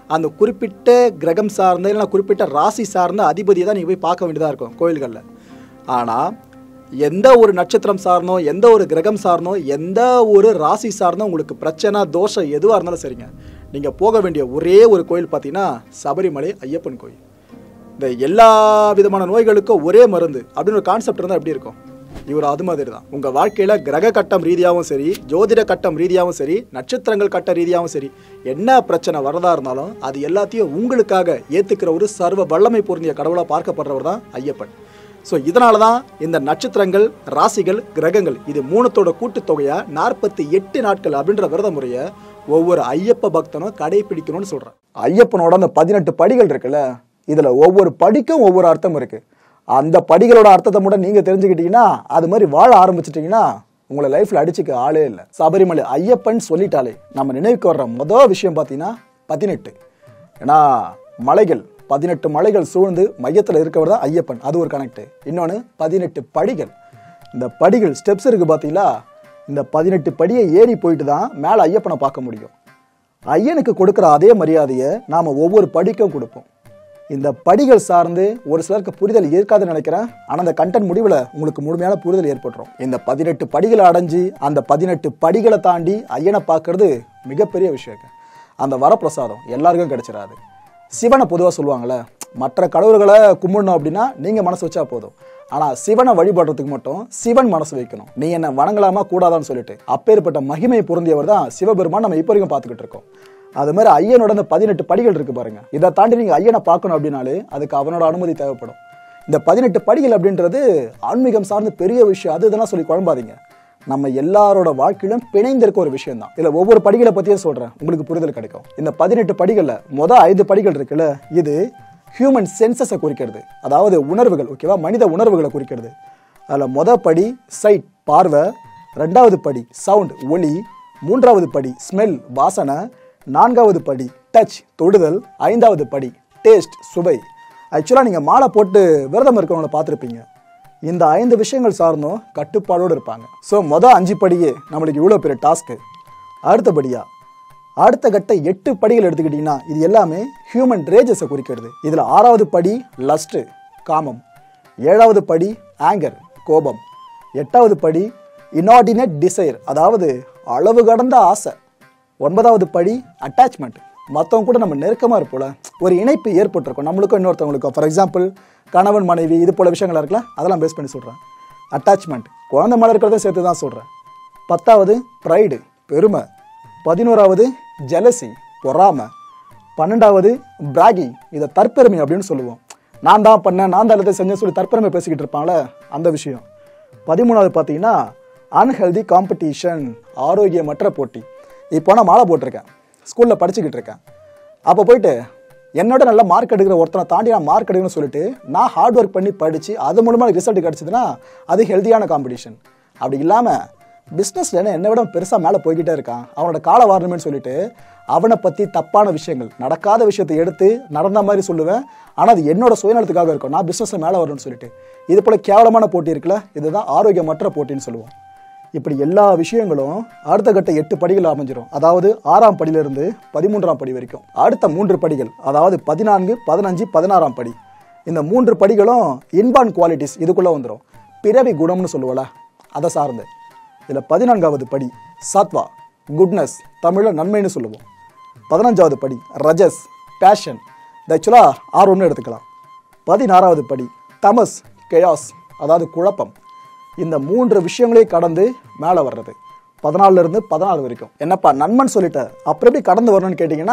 அந்த குறிப்பிட்ட கிரகம் சார்ந்த இல்லைன்னா குறிப்பிட்ட ராசி சார்ந்த அதிபதியை தான் நீங்கள் போய் பார்க்க வேண்டியதாக இருக்கும் கோயில்களில் ஆனால் எந்த ஒரு நட்சத்திரம் சார்ந்தோ எந்த ஒரு கிரகம் சார்ந்தோ எந்த ஒரு ராசி சார்ந்தோ உங்களுக்கு பிரச்சனை தோஷம் எதுவாக இருந்தாலும் சரிங்க நீங்கள் போக வேண்டிய ஒரே ஒரு கோயில் பார்த்தீங்கன்னா சபரிமலை ஐயப்பன் கோயில் இந்த எல்லா விதமான நோய்களுக்கும் ஒரே மருந்து அப்படின்னு ஒரு கான்செப்ட் இருந்தால் எப்படி இருக்கும் இவர் அது மாதிரி தான் உங்கள் வாழ்க்கையில் கிரக கட்டம் ரீதியாகவும் சரி ஜோதிட கட்டம் ரீதியாகவும் சரி நட்சத்திரங்கள் கட்ட ரீதியாகவும் சரி என்ன பிரச்சனை வரதா இருந்தாலும் அது எல்லாத்தையும் உங்களுக்காக ஏற்றுக்கிற ஒரு சர்வ வல்லமை பொருந்திய கடவுளாக பார்க்கப்படுறவர் தான் ஐயப்பன் ஸோ இதனால தான் இந்த நட்சத்திரங்கள் ராசிகள் கிரகங்கள் இது மூணுத்தோட கூட்டுத்தொகையாக நாற்பத்தி எட்டு நாட்கள் அப்படின்ற விரத முறையை ஒவ்வொரு ஐயப்ப பக்தனும் கடைபிடிக்கணும்னு சொல்கிறேன் ஐயப்பனோட அந்த பதினெட்டு படிகள் இருக்குல்ல இதில் ஒவ்வொரு படிக்கும் ஒவ்வொரு அர்த்தம் இருக்குது அந்த படிகளோட அர்த்தத்தை மட்டும் நீங்கள் தெரிஞ்சுக்கிட்டீங்கன்னா அது மாதிரி வாழ ஆரம்பிச்சிட்டிங்கன்னா உங்களை லைஃப்பில் அடிச்சுக்க ஆளே இல்லை சபரிமலை ஐயப்பன் சொல்லிட்டாலே நம்ம நினைவுக்கு வர்ற மொதல் விஷயம் பார்த்தீங்கன்னா பதினெட்டு ஏன்னா மலைகள் பதினெட்டு மலைகள் சூழ்ந்து மையத்தில் இருக்கவர் தான் ஐயப்பன் அது ஒரு கனெக்ட் இன்னொன்று பதினெட்டு படிகள் இந்த படிகள் ஸ்டெப்ஸ் இருக்கு பார்த்தீங்களா இந்த பதினெட்டு படியை ஏறி போயிட்டு தான் மேலே ஐயப்பனை பார்க்க முடியும் ஐயனுக்கு கொடுக்குற அதே மரியாதையை நாம் ஒவ்வொரு படிக்கும் கொடுப்போம் இந்த படிகள் சார்ந்து ஒரு சிலருக்கு புரிதல் இருக்காதுன்னு நினைக்கிறேன் ஆனால் அந்த கண்டென்ட் முடிவில் உங்களுக்கு முழுமையான புரிதல் ஏற்பட்டுரும் இந்த பதினெட்டு படிகளை அடைஞ்சு அந்த பதினெட்டு படிகளை தாண்டி ஐயனை பார்க்கறது மிகப்பெரிய விஷயங்க அந்த வரப்பிரசாதம் எல்லாருக்கும் கிடைச்சிடாது சிவனை பொதுவாக சொல்லுவாங்கள்ல மற்ற கடவுள்களை கும்பிடணும் அப்படின்னா நீங்கள் மனசு வச்சா போதும் ஆனால் சிவனை வழிபடுறதுக்கு மட்டும் சிவன் மனசு வைக்கணும் நீ என்ன வணங்கலாமா கூடாதான்னு சொல்லிட்டு அப்பேற்பட்ட மகிமை பொருந்தியவர் தான் சிவபெருமான் நம்ம இப்போ வரைக்கும் பார்த்துக்கிட்டு இருக்கோம் அது மாதிரி ஐயனோட அந்த பதினெட்டு படிகள் இருக்கு பாருங்க இதை தாண்டி நீங்கள் ஐயனை பார்க்கணும் அப்படின்னாலே அதுக்கு அவனோட அனுமதி தேவைப்படும் இந்த பதினெட்டு படிகள் அப்படின்றது ஆன்மீகம் சார்ந்த பெரிய விஷயம் அது இதெல்லாம் சொல்லி குழம்பாதீங்க நம்ம எல்லாரோட வாழ்க்கையிலும் பிணைந்திருக்க ஒரு விஷயம் தான் இதில் ஒவ்வொரு படிகளை பற்றியும் சொல்கிறேன் உங்களுக்கு புரிதல் கிடைக்கும் இந்த பதினெட்டு படிகளில் மொதல் ஐந்து படிகள் இருக்குல்ல இது ஹியூமன் சென்சஸை குறிக்கிறது அதாவது உணர்வுகள் ஓகேவா மனித உணர்வுகளை குறிக்கிறது அதில் மொதல் படி சைட் பார்வை ரெண்டாவது படி சவுண்ட் ஒலி மூன்றாவது படி ஸ்மெல் வாசனை நான்காவது படி டச் தொடுதல் ஐந்தாவது படி டேஸ்ட் சுவை ஆக்சுவலாக நீங்கள் மாலை போட்டு விரதம் இருக்கிறவங்கள பார்த்துருப்பீங்க இந்த ஐந்து விஷயங்கள் சார்ந்தும் கட்டுப்பாடோடு இருப்பாங்க ஸோ மொதல் அஞ்சு படியே நம்மளுக்கு இவ்வளோ பெரிய டாஸ்க்கு அடுத்தபடியாக அடுத்த கட்ட எட்டு படிகள் எடுத்துக்கிட்டிங்கன்னா இது எல்லாமே ஹியூமன் ரேஜஸை குறிக்கிறது இதில் ஆறாவது படி லஸ்ட்டு காமம் ஏழாவது படி ஆங்கர் கோபம் எட்டாவது படி இனார்டினேட் டிசைர் அதாவது அளவு கடந்த ஆசை ஒன்பதாவது படி அட்டாச்மெண்ட் மற்றவங்க கூட நம்ம நெருக்கமாக இருப்போல ஒரு இணைப்பு ஏற்பட்டிருக்கும் நம்மளுக்கும் இன்னொருத்தவங்களுக்கும் ஃபார் எக்ஸாம்பிள் கணவன் மனைவி இது போல விஷயங்கள் இருக்குல்ல அதெல்லாம் பேஸ் பண்ணி சொல்கிறேன் அட்டாச்மெண்ட் குழந்தை மேலே இருக்கிறத சேர்த்து தான் சொல்கிறேன் பத்தாவது ப்ரைடு பெருமை பதினோராவது ஜெலசி பொறாமை பன்னெண்டாவது பிராகி இதை தற்பெருமை அப்படின்னு சொல்லுவோம் நான் தான் பண்ணேன் நான் தான் எல்லாத்தையும் செஞ்சேன்னு சொல்லி தற்பெருமை பேசிக்கிட்டு இருப்பாங்களே அந்த விஷயம் பதிமூணாவது பார்த்தீங்கன்னா அன்ஹெல்தி காம்படிஷன் ஆரோக்கியமற்ற போட்டி இப்போ நான் மாலை போட்டிருக்கேன் ஸ்கூலில் படிச்சுக்கிட்டு இருக்கேன் அப்போ போயிட்டு என்னோட நல்ல மார்க் எடுக்கிற ஒருத்தனை தாண்டி நான் மார்க் எடுக்கணும்னு சொல்லிட்டு நான் ஹார்ட் ஒர்க் பண்ணி படித்து அது மூலமாக ரிசல்ட் கிடச்சிதுன்னா அது ஹெல்த்தியான காம்படிஷன் அப்படி இல்லாமல் பிஸ்னஸில் என்ன என்னை விட பெருசாக மேலே போய்கிட்டே இருக்கான் அவனோட கால வாரணுமேனு சொல்லிட்டு அவனை பற்றி தப்பான விஷயங்கள் நடக்காத விஷயத்தை எடுத்து நடந்த மாதிரி சொல்லுவேன் ஆனால் அது என்னோட சுயநலத்துக்காக இருக்கும் நான் பிஸ்னஸில் மேலே வரணும்னு சொல்லிட்டு இது போல் கேவலமான போட்டி இருக்குல்ல இதுதான் ஆரோக்கியமற்ற போட்டின்னு சொல்லுவோம் இப்படி எல்லா விஷயங்களும் அடுத்த கட்ட எட்டு படிகள் அமைஞ்சிரும் அதாவது ஆறாம் படியிலிருந்து பதிமூன்றாம் படி வரைக்கும் அடுத்த மூன்று படிகள் அதாவது பதினான்கு பதினஞ்சு பதினாறாம் படி இந்த மூன்று படிகளும் இன்பான் குவாலிட்டிஸ் இதுக்குள்ளே வந்துடும் பிறவி குணம்னு சொல்லுவோம்ல அதை சார்ந்து இதில் பதினான்காவது படி சாத்வா குட்னஸ் தமிழில் நன்மைன்னு சொல்லுவோம் பதினஞ்சாவது படி ரஜஸ் பேஷன் இது ஆக்சுவலாக ஆர்வம்னு எடுத்துக்கலாம் பதினாறாவது படி தமஸ் கெயாஸ் அதாவது குழப்பம் இந்த மூன்று விஷயங்களையும் கடந்து மேலே வர்றது பதினாலுல இருந்து பதினாறு வரைக்கும் என்னப்பா நண்பன் சொல்லிட்ட அப்புறம் எப்படி கடந்து வரணும்னு கேட்டிங்கன்னா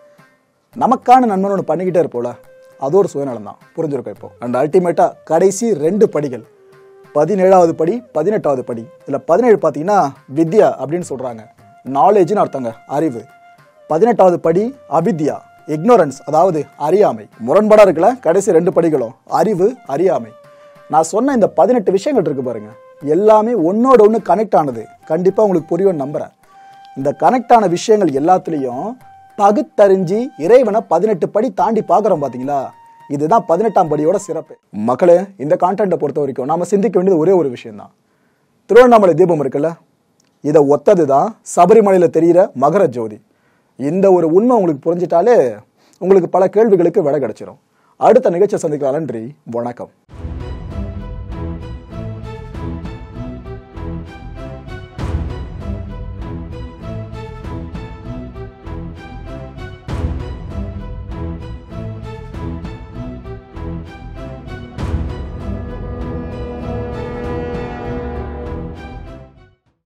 நமக்கான நண்பன் ஒன்று பண்ணிக்கிட்டே இருப்போல அது ஒரு சுயநலம் தான் புரிஞ்சிருக்கும் இப்போ அண்ட் அல்டிமேட்டாக கடைசி ரெண்டு படிகள் பதினேழாவது படி பதினெட்டாவது படி இதில் பதினேழு பார்த்தீங்கன்னா வித்யா அப்படின்னு சொல்கிறாங்க நாலேஜ்னு அர்த்தங்க அறிவு பதினெட்டாவது படி அவித்யா இக்னோரன்ஸ் அதாவது அறியாமை முரண்பாடாக இருக்குல்ல கடைசி ரெண்டு படிகளும் அறிவு அறியாமை நான் சொன்ன இந்த பதினெட்டு விஷயங்கள் இருக்கு பாருங்க எல்லாமே ஒன்னோட ஒன்று கனெக்ட் ஆனது கண்டிப்பாக உங்களுக்கு புரியும்னு நம்புகிறேன் இந்த கனெக்ட் ஆன விஷயங்கள் எல்லாத்துலேயும் பகுத்தறிஞ்சு இறைவனை பதினெட்டு படி தாண்டி பார்க்குறோம் பார்த்தீங்களா இதுதான் பதினெட்டாம் படியோட சிறப்பு மக்களே இந்த கான்டென்ட்டை பொறுத்த வரைக்கும் நாம சிந்திக்க வேண்டியது ஒரே ஒரு விஷயம்தான் திருவண்ணாமலை தீபம் இருக்குல்ல இதை ஒத்தது தான் சபரிமலையில் தெரிகிற மகர ஜோதி இந்த ஒரு உண்மை உங்களுக்கு புரிஞ்சிட்டாலே உங்களுக்கு பல கேள்விகளுக்கு விடை கிடைச்சிரும் அடுத்த நிகழ்ச்சியை சந்திக்கலாம் நன்றி வணக்கம்